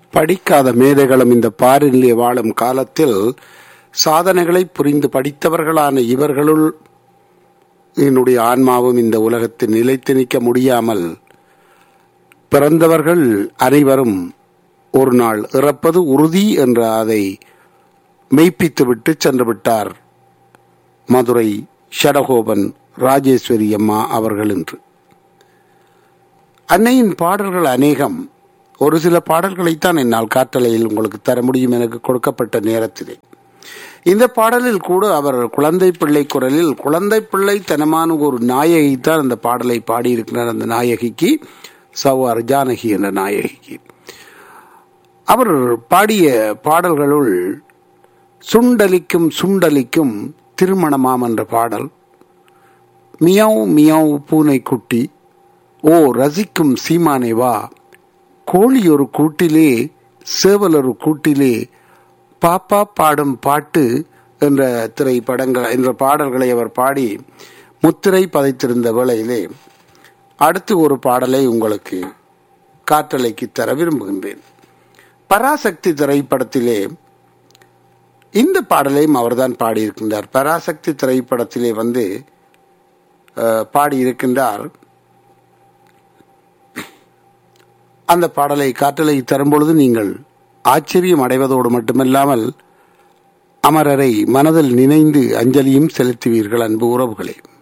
படிக்காத மேதைகளும் இந்த பாரிலே வாழும் காலத்தில் சாதனைகளை புரிந்து படித்தவர்களான இவர்களுள் என்னுடைய ஆன்மாவும் இந்த உலகத்தில் நிலைத்து நிற்க முடியாமல் பிறந்தவர்கள் அனைவரும் ஒரு நாள் இறப்பது உறுதி என்ற அதை மெய்ப்பித்துவிட்டு சென்று விட்டார் மதுரை ஷடகோபன் ராஜேஸ்வரி அம்மா அவர்கள் என்று அன்னையின் பாடல்கள் அநேகம் ஒரு சில பாடல்களைத்தான் என்னால் காற்றலையில் உங்களுக்கு தர முடியும் எனக்கு கொடுக்கப்பட்ட நேரத்திலே இந்த பாடலில் கூட அவர் குழந்தை பிள்ளை குரலில் குழந்தை பிள்ளை தனமான ஒரு நாயகித்தான் அந்த பாடலை பாடியிருக்கிறார் அந்த நாயகிக்கு சவார் ஜானகி என்ற நாயகிக்கு அவர் பாடிய பாடல்களுள் சுண்டலிக்கும் சுண்டலிக்கும் திருமணமாம் என்ற பாடல் மியாவ் மியாவ் பூனை குட்டி ஓ ரசிக்கும் சீமானே வா கோழி ஒரு கூட்டிலே சேவல் ஒரு கூட்டிலே பாப்பா பாடும் பாட்டு என்ற திரைப்படங்கள் என்ற பாடல்களை அவர் பாடி முத்திரை பதைத்திருந்த வேளையிலே அடுத்து ஒரு பாடலை உங்களுக்கு காற்றலைக்கு தர விரும்புகின்றேன் பராசக்தி திரைப்படத்திலே இந்த பாடலையும் அவர்தான் பாடியிருக்கின்றார் பராசக்தி திரைப்படத்திலே வந்து பாடியிருக்கின்றார் அந்த பாடலை காற்றலை தரும்பொழுது நீங்கள் ஆச்சரியம் அடைவதோடு மட்டுமல்லாமல் அமரரை மனதில் நினைந்து அஞ்சலியும் செலுத்துவீர்கள் அன்பு உறவுகளே